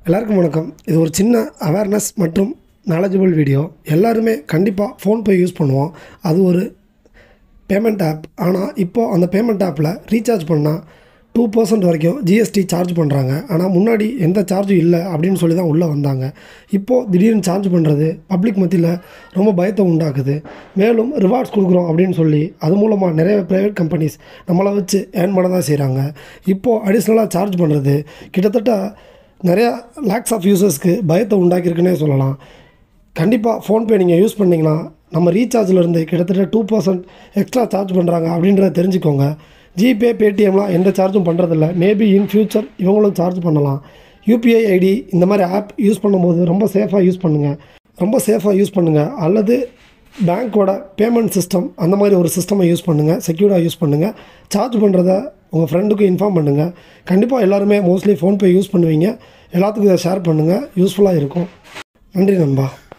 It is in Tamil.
எல்லாருக்கும் வணக்கம் இது ஒரு சின்ன அவேர்னஸ் மற்றும் நாலேஜபிள் வீடியோ எல்லாருமே கண்டிப்பாக ஃபோன்பே யூஸ் பண்ணுவோம் அது ஒரு பேமெண்ட் ஆப் ஆனால் இப்போது அந்த பேமெண்ட் ஆப்பில் ரீசார்ஜ் பண்ணால் டூ பர்சன்ட் வரைக்கும் ஜிஎஸ்டி சார்ஜ் பண்ணுறாங்க ஆனால் முன்னாடி எந்த சார்ஜும் இல்லை அப்படின்னு சொல்லி தான் உள்ளே வந்தாங்க இப்போது திடீர்னு சார்ஜ் பண்ணுறது பப்ளிக் மத்தியில் ரொம்ப பயத்தை உண்டாக்குது மேலும் ரிவார்ட்ஸ் கொடுக்குறோம் அப்படின்னு சொல்லி அது மூலமாக நிறைய ப்ரைவேட் கம்பெனிஸ் நம்மளை வச்சு ஏர்ன் பண்ண தான் செய்கிறாங்க இப்போது அடிஷ்னலாக சார்ஜ் பண்ணுறது கிட்டத்தட்ட நிறையா லேக்ஸ் ஆஃப் யூசர்ஸ்க்கு பயத்தை உண்டாக்கியிருக்குன்னே சொல்லலாம் கண்டிப்பாக ஃபோன்பே நீங்கள் யூஸ் பண்ணிங்கன்னா நம்ம ரீசார்ஜ்லேருந்து கிட்டத்தட்ட டூ பர்சன்ட் எக்ஸ்ட்ரா சார்ஜ் பண்ணுறாங்க அப்படின்றத தெரிஞ்சுக்கோங்க ஜிபே பேடிஎம்லாம் எந்த சார்ஜும் பண்ணுறதில்ல மேபி இன் ஃப்யூச்சர் இவங்களும் சார்ஜ் பண்ணலாம் யூபிஐ ஐடி இந்த மாதிரி ஆப் யூஸ் பண்ணும்போது ரொம்ப சேஃபாக யூஸ் பண்ணுங்கள் ரொம்ப சேஃபாக யூஸ் பண்ணுங்கள் அல்லது பேங்க்கோட பேமெண்ட் சிஸ்டம் அந்த மாதிரி ஒரு சிஸ்டமை யூஸ் பண்ணுங்கள் செக்யூர்டாக யூஸ் பண்ணுங்கள் சார்ஜ் பண்ணுறத உங்கள் ஃப்ரெண்டுக்கும் இன்ஃபார்ம் பண்ணுங்கள் கண்டிப்பாக எல்லாருமே மோஸ்ட்லி ஃபோன்பே யூஸ் பண்ணுவீங்க எல்லாத்துக்கும் இதை ஷேர் பண்ணுங்கள் யூஸ்ஃபுல்லாக இருக்கும் நன்றி நண்பா